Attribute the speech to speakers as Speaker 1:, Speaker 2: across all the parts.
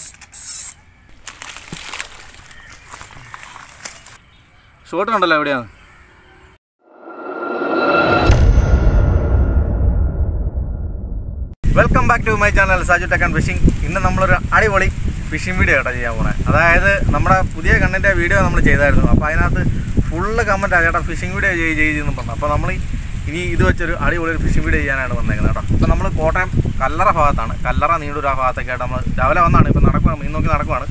Speaker 1: Shot കണ്ടല്ലോ എവിടെയാണ് welcome back to my channel Saju tech and fishing ഇന്ന് നമ്മളൊരു അടിപൊളി ഫിഷിംഗ് വീഡിയോ കേട്ടോ ചെയ്യാൻ പോണേ അതായത് നമ്മുടെ പുതിയ കണ്ണിൻ്റെ വീഡിയോ നമ്മൾ ചെയ്തായിരുന്നു അപ്പോൾ അതിനകത്ത് ഫുള്ള് കമൻറ്റ് ചേട്ടാ ഫിഷിംഗ് വീഡിയോ ചെയ്ത് ചെയ്തെന്ന് പറഞ്ഞു അപ്പോൾ നമ്മൾ ഇനി ഇത് വെച്ചൊരു അടിപൊളി ഒരു ഫിഷിംഗ് വീഡിയോ ചെയ്യാനാണ് വന്നേക്കുന്നത് കേട്ടോ അപ്പോൾ നമ്മൾ കോട്ടയം കല്ലറ ഭാഗത്താണ് കല്ലറ നീണ്ടൂർ ആ ഭാഗത്തൊക്കെ ആയിട്ട് നമ്മൾ രാവിലെ വന്നാണ് ഇപ്പോൾ നടക്കുവാണ് മീൻ നോക്കി നടക്കുവാണ്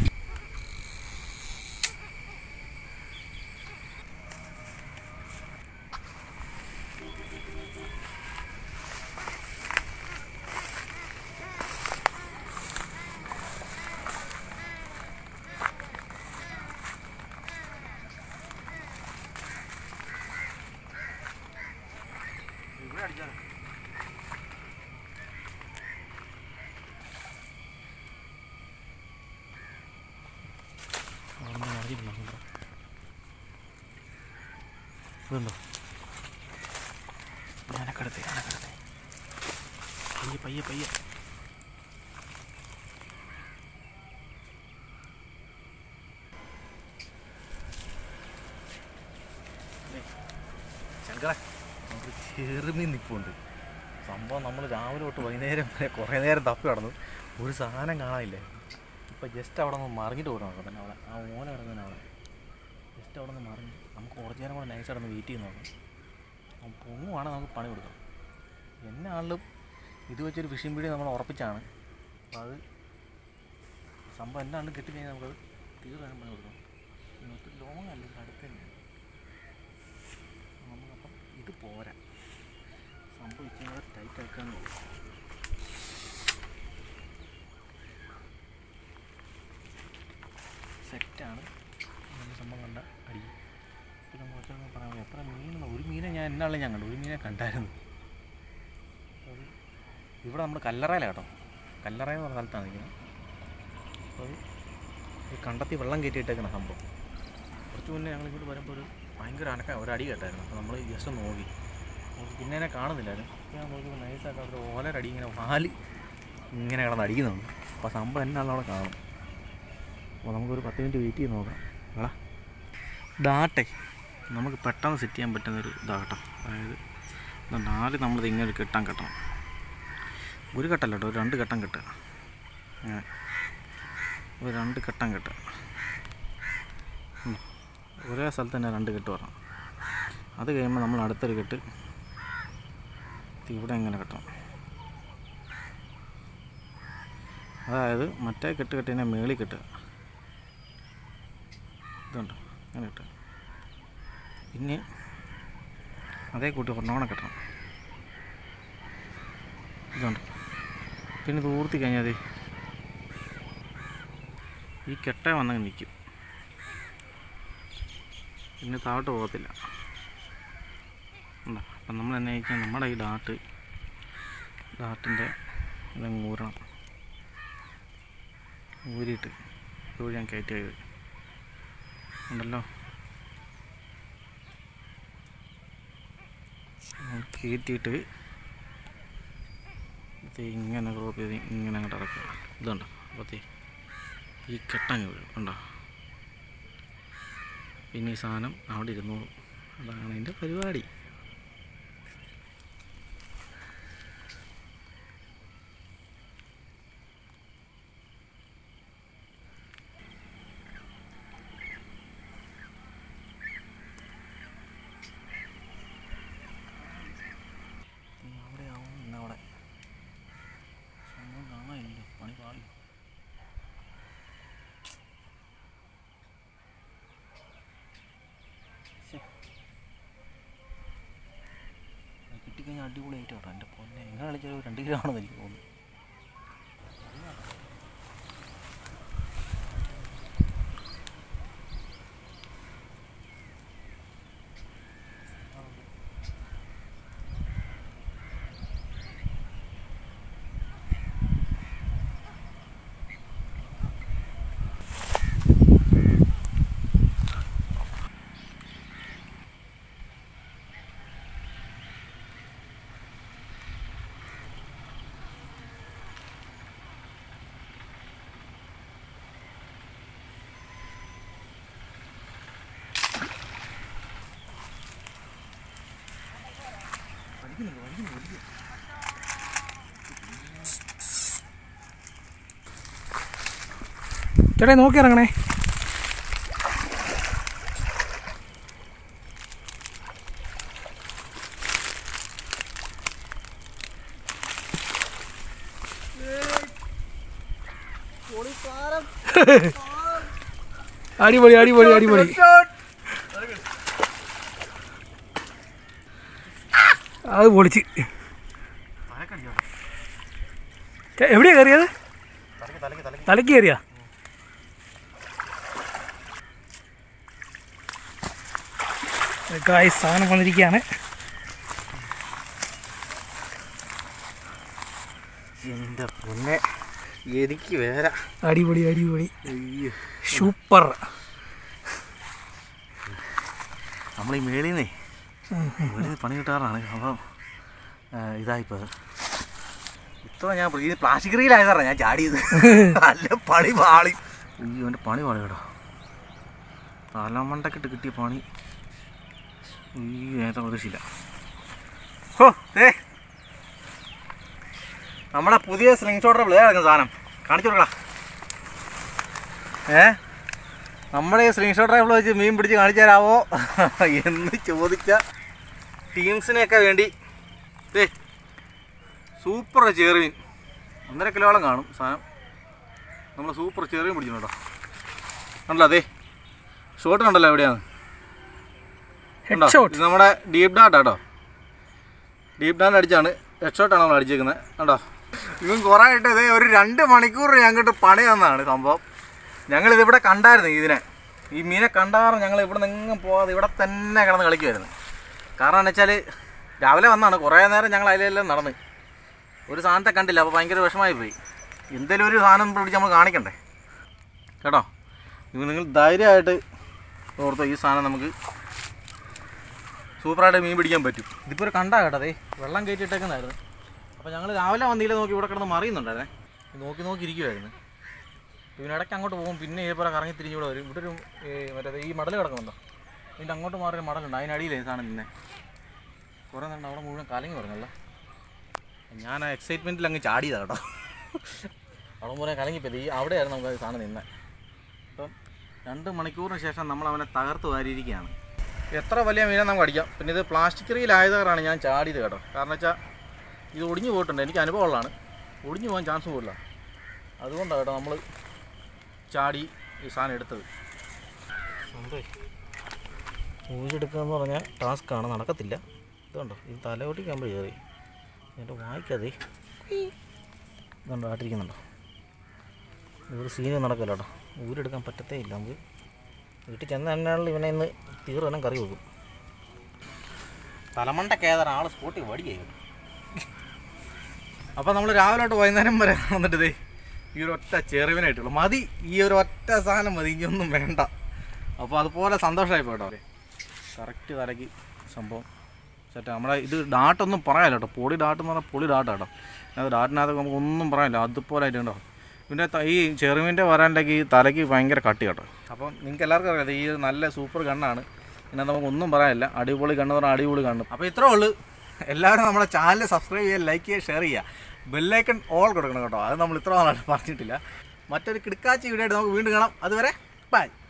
Speaker 1: ഇതുണ്ടോ ഞാനക്കടുത്ത് ഞാനക്കടുത്ത് പയ്യെ പയ്യെ പയ്യെ ശങ്കര നമുക്ക് ചെറുമീൻ നിൽപ്പുണ്ട് സംഭവം നമ്മൾ രാവിലെ തൊട്ട് വൈകുന്നേരം വരെ കുറേ നേരം തപ്പി കിടന്നു ഒരു സാധനം കാണാനില്ലേ ഇപ്പം ജസ്റ്റ് അവിടെ നിന്ന് മറിഞ്ഞിട്ട് പോകണം തന്നെ അവിടെ ആ ഓല കിടക്കുന്നതിന് അവിടെ ജസ്റ്റ് അവിടെ നിന്ന് മറിഞ്ഞ് നമുക്ക് കുറച്ച് നേരം കൂടെ നൈസ് അവിടെ നിന്ന് വെയിറ്റ് ചെയ്യുന്ന നോക്കാം അവൻ പൊങ്ങുവാണെങ്കിൽ നമുക്ക് പണി കൊടുക്കാം എന്നെ ആളിലും ഇത് വെച്ചൊരു ഫിഷിംഗ് വീഡിയോ നമ്മൾ ഉറപ്പിച്ചാണ് അപ്പോൾ അത് സംഭവം എന്നെ ആളിലും കിട്ടിക്കഴിഞ്ഞാൽ നമുക്കത് തീർച്ചയായും പണി കൊടുക്കാം ഒത്തിരി ലോങ് അല്ല ഇത് അടുത്ത് തന്നെയാണ് നമുക്കപ്പം ഇത് പോരാ സംഭവം ഇച്ചിരി കൂടെ ടൈറ്റ് ആക്കാൻ നോക്കും സെറ്റാണ് നല്ല സംഭവം കണ്ട അടി പിന്നെ കുറച്ചൊക്കെ പറയാൻ എത്ര മീനാണ് ഒരു മീനെ ഞാൻ എന്നാളെ ഞാൻ കണ്ടു ഒരു മീനെ കണ്ടായിരുന്നു അത് ഇവിടെ നമ്മൾ കല്ലറയിലാണ് കേട്ടോ കല്ലറ എന്ന് പറഞ്ഞ സ്ഥലത്താണ് നിൽക്കുന്നത് അപ്പോൾ അത് ഈ കണ്ടത്തി വെള്ളം കയറ്റിയിട്ടേക്കുന്ന സംഭവം കുറച്ച് മുന്നേ ഞങ്ങൾ ഇങ്ങോട്ട് വരുമ്പോൾ ഒരു ഭയങ്കര അനക്ക ഒരു അടി കേട്ടായിരുന്നു അപ്പോൾ നമ്മൾ ജസ്റ്റ് നോക്കി നോക്കി പിന്നെ എന്നെ കാണുന്നില്ലായിരുന്നു അപ്പോൾ ഞാൻ നോക്കിയപ്പോൾ നൈസായിട്ട് അവിടെ ഓലരടി ഇങ്ങനെ വാല് ഇങ്ങനെ കിടന്ന് അടിക്കുന്നുണ്ട് അപ്പോൾ സംഭവം എന്നാണ് അവിടെ കാണും അപ്പോൾ നമുക്കൊരു പത്ത് മിനിറ്റ് വെയിറ്റ് ചെയ്ത് നോക്കാം വേടാ ഡാട്ടെ നമുക്ക് പെട്ടെന്ന് സെറ്റ് ചെയ്യാൻ പറ്റുന്നൊരു ഇതാകട്ടോ അതായത് ഇത് നാല് നമ്മളിത് ഇങ്ങനെ ഒരു കെട്ടാൻ കെട്ടണം ഒരു കെട്ടല്ല കേട്ടോ ഒരു രണ്ട് കെട്ടം കെട്ടുക അങ്ങനെ ഒരു രണ്ട് കെട്ടം കെട്ടുക ഉം. ഒരേ സ്ഥലത്ത് തന്നെ രണ്ട് കെട്ട് വരണം അത് കഴിയുമ്പോൾ നമ്മൾ അടുത്തൊരു കെട്ട് ഇത് ഇവിടെ എങ്ങനെ കെട്ടണം അതായത് മറ്റേ കെട്ട് കെട്ടിനെ മേളിൽ കെട്ടുക ഇതുണ്ട് അങ്ങനെ കിട്ടുക പിന്നെ അതേ കൂട്ടി ഒരെണ്ണോണം കെട്ടണം ഇതുണ്ട് പിന്നെ ഇത് ഊർത്തി കഴിഞ്ഞാൽ ദേ ഈ കെട്ട വന്നങ്ങ് നിൽക്കും പിന്നെ താഴോട്ട് പോകത്തില്ല ഉണ്ടോ അപ്പം നമ്മൾ എന്നെ കഴിച്ചാൽ നമ്മുടെ ഈ ഡാട്ട് ഡാട്ടിൻ്റെ ഇതങ്ങ് ഊരണം ഊരിയിട്ട് ഇതുവഴി ഞാൻ കയറ്റിയത് ഉണ്ടല്ലോ കയറ്റിയിട്ട് ഇത് ഇങ്ങനെ ക്രോപ്പ് ചെയ്ത് ഇങ്ങനെ അങ്ങോട്ട് ഇറക്കുക ഇതുണ്ടോ അപ്പോൾ ഈ കെട്ടങ്ങ് വീഴും ഉണ്ടോ പിന്നെ ഈ സാധനം അവിടെ ഇരുന്നോളും അതാണ് എൻ്റെ പരിപാടി നീ അവിടെ ആവും ഇന്നവിടെ ഒന്നും കാണാനില്ല പണി പാടി കിട്ടിക്കഴിഞ്ഞാൽ അടിപൊളിയായിട്ട് കേട്ടോ എൻ്റെ പൊന്നെ എങ്ങനെ കളിച്ചാൽ ഒരു രണ്ട് കിലോ ആണെന്ന് എനിക്ക് തോന്നുന്നു
Speaker 2: ചേട്ടാ നോക്കി ഇറങ്ങണേ അടിപൊളി അടിപൊളി അടിപൊളി അത് പൊളിച്ച് ചേ, എവിടെയാ കയറിയത്
Speaker 1: തലക്ക് തലക്ക് തലക്ക്
Speaker 2: തലക്ക് കയറിയാ ഗായ്സ് സാധനം വന്നിരിക്കുകയാണ്
Speaker 1: എൻ്റെ പൊന്നെ എനിക്ക് വേറെ
Speaker 2: അടിപൊളി അടിപൊളി
Speaker 1: അയ്യോ
Speaker 2: സൂപ്പർ
Speaker 1: നമ്മൾ ഈ മേളിൽ നിന്നേ മേളിൽ നിന്ന് പണി കിട്ടാറാണ് അപ്പം ആ, ഇതായിപ്പോൾ ഇത്ര ഞാൻ പ്ര- ഇത് പ്ലാസ്റ്റിക് റീലായതാണ് ഞാൻ ചാടിയത് നല്ല പണി പാളി അയ്യോ എൻ്റെ പണി പാളി കേട്ടോ തലമണ്ടക്കിട്ട് കിട്ടിയ പണി അയ്യോ നേരത്തെ പ്രതീക്ഷയില്ല ഹോ ഏ നമ്മുടെ പുതിയ സ്ലിംഗ് ഷോട്ടർ പ്ലേ കിടക്കുന്ന സാധനം കാണിച്ചു കൊടുക്കടാ ഏ നമ്മുടെ ഈ സ്ലിംഗ് ഷോട്ട് റൈഫിൾ വെച്ച് മീൻ പിടിച്ച് കാണിച്ചു തരാമോ എന്ന് ചോദിച്ച ടീംസിനെയൊക്കെ വേണ്ടി ദേ സൂപ്പർ ചെറുമീൻ ഒന്നര കിലോളം കാണും സാധനം നമ്മൾ സൂപ്പർ ചെറുമീൻ പിടിച്ചിട്ടുണ്ടോ കണ്ടല്ലോ അതെ ഷോട്ട് കണ്ടല്ലോ എവിടെയാണ്
Speaker 2: ഹെഡ് ഷോട്ട്
Speaker 1: ഇത് നമ്മുടെ ഡീപ് ഡാട്ട് കേട്ടോ ഡീപ് ഡാറ്റ് അടിച്ചാണ് ഹെഡ് ഷോട്ടാണ് നമ്മൾ അടിച്ചേക്കുന്നത് കണ്ടോ ഇവൻ കുറേ ആയിട്ട് ഇതേ ഒരു രണ്ട് മണിക്കൂർ ഞങ്ങൾക്ക് പണി തന്നതാണ് സംഭവം ഞങ്ങളിത് ഇവിടെ കണ്ടായിരുന്നു ഇതിനെ ഈ മീനെ കണ്ടാറ് ഞങ്ങൾ ഇവിടെ നിന്നും പോകാതെ ഇവിടെ തന്നെ കിടന്ന് കളിക്കുമായിരുന്നു കാരണം എന്ന് വെച്ചാൽ രാവിലെ വന്നാണ് കുറേ നേരം ഞങ്ങൾ അതിലെല്ലാം നടന്ന് ഒരു സാധനത്തെ കണ്ടില്ല അപ്പോൾ ഭയങ്കര വിഷമായി പോയി എന്തെങ്കിലും ഒരു സാധനം പിടിച്ച് നമ്മൾ കാണിക്കണ്ടേ കേട്ടോ ഇത് നിങ്ങൾ ധൈര്യമായിട്ട് ഓർത്തോ ഈ സാധനം നമുക്ക് സൂപ്പറായിട്ട് മീൻ പിടിക്കാൻ പറ്റും ഇതിപ്പോൾ ഒരു കണ്ടാ കേട്ടോ അതേ വെള്ളം കയറ്റിയിട്ടേക്കുന്നതായിരുന്നു അപ്പോൾ ഞങ്ങൾ രാവിലെ വന്നില്ല നോക്കി ഇവിടെ കിടന്ന് മറിയുന്നുണ്ടായിരുന്നേ നോക്കി നോക്കി ഇരിക്കുമായിരുന്നു പിന്നെ ഇടയ്ക്ക് അങ്ങോട്ട് പോകും പിന്നെ ഇതേപോലെ കറങ്ങി തിരിഞ്ഞ് ഇവിടെ വരും ഇവിടെ ഒരു ഏ, മറ്റേ ഈ മടൽ കിടക്കുന്നുണ്ടോ ഇതിൻ്റെ അങ്ങോട്ട് മാറി ഒരു മടലുണ്ട് അതിനടിയിലേ ഈ സാധനം നിന്നെ കുറേ നേരം അവിടെ മുഴുവൻ കലങ്ങി പറഞ്ഞല്ലോ ഞാൻ ആ എക്സൈറ്റ്മെൻറ്റിൽ അങ്ങ് ചാടിയതാ കേട്ടോ അവിടെ മുഴുവൻ കലങ്ങിപ്പോയത് ഈ അവിടെയായിരുന്നു നമുക്ക് ആ സാധനം നിന്നെ അപ്പം രണ്ട് മണിക്കൂറിന് ശേഷം നമ്മൾ അവനെ തകർത്ത് വാരിയിരിക്കുകയാണ് എത്ര വലിയ മീനെ നമുക്ക് അടിക്കാം പിന്നെ ഇത് പ്ലാസ്റ്റിക് റീലായതാണ് ഞാൻ ചാടിയത് കേട്ടോ കാരണം വെച്ചാൽ ഇത് ഒടിഞ്ഞു പോയിട്ടുണ്ട് എനിക്ക് അനുഭവമുള്ളതാണ് ഒടിഞ്ഞു പോകാൻ ചാൻസ് പോകില്ല അതുകൊണ്ടാണ് കേട്ടോ നമ്മൾ ചാടി ഈ സാധനം എടുത്തത് ഊരിയെടുക്കുക എന്ന് പറഞ്ഞാൽ ടാസ്ക്കാണ് നടക്കത്തില്ല ഇതുണ്ടോ ഇത് തലയോട്ടിക്കാകുമ്പോൾ കയറി എന്നിട്ട് വായിക്കാതെ ഇതുണ്ടോ ആട്ടിരിക്കുന്നുണ്ടോ ഇതൊരു സീന് നടക്കില്ല കേട്ടോ ഊരെടുക്കാൻ പറ്റത്തേ ഇല്ല നമുക്ക് വീട്ടിൽ ചെന്ന് തന്നെയാണെങ്കിൽ ഇവനെ ഇന്ന് തീർന്നും കറി വെക്കും തലമണ്ടക്കേതാൻ ആൾ സ്പോട്ടിൽ വടിയായി അപ്പോൾ നമ്മൾ രാവിലെ തൊട്ട് വൈകുന്നേരം വരെ വന്നിട്ട് ഇതേ ഈ ഒരു ഒറ്റ ചെറുവിനായിട്ടുള്ളൂ മതി ഈ ഒരു ഒറ്റ സാധനം മതി ഇനിയൊന്നും വേണ്ട അപ്പോൾ അതുപോലെ സന്തോഷമായി പോട്ടോ കറക്റ്റ് തലയ്ക്ക് സംഭവം സെറ്റ് നമ്മുടെ ഇത് ഡാട്ടൊന്നും പറയാല്ല കേട്ടോ പൊളി ഡാട്ട് എന്ന് പറഞ്ഞാൽ പൊളി ഡാട്ടാ കേട്ടോ അത് ഡാട്ടിനകത്ത് നമുക്ക് ഒന്നും പറയാനില്ല അതുപോലെ ആയിട്ട് കേട്ടോ പിന്നെ ത- ഈ ചെറുമീൻ്റെ വരാൻ്റെക്ക് ഈ തലയ്ക്ക് ഭയങ്കര കട്ടി കേട്ടോ അപ്പം നിങ്ങൾക്ക് എല്ലാവർക്കും അറിയാം ഈ നല്ല സൂപ്പർ ഗണ്ണാണ് പിന്നെ നമുക്ക് ഒന്നും പറയാനില്ല അടിപൊളി കണ്ണ് പറഞ്ഞാൽ അടിപൊളി കണ്ണ് അപ്പോൾ ഇത്രേ ഉള്ളൂ എല്ലാവരും നമ്മുടെ ചാനൽ സബ്സ്ക്രൈബ് ചെയ്യുക ലൈക്ക് ചെയ്യുക ഷെയർ ചെയ്യുക ബെല്ലൈക്കൺ ഓൾ കൊടുക്കണം കേട്ടോ അത് നമ്മൾ ഇത്ര നാളായിട്ട് പറഞ്ഞിട്ടില്ല മറ്റൊരു കിടക്കാച്ചി വീഡിയോ ആയിട്ട് നമുക്ക് വീണ്ടും കാണാം അതുവരെ ബൈ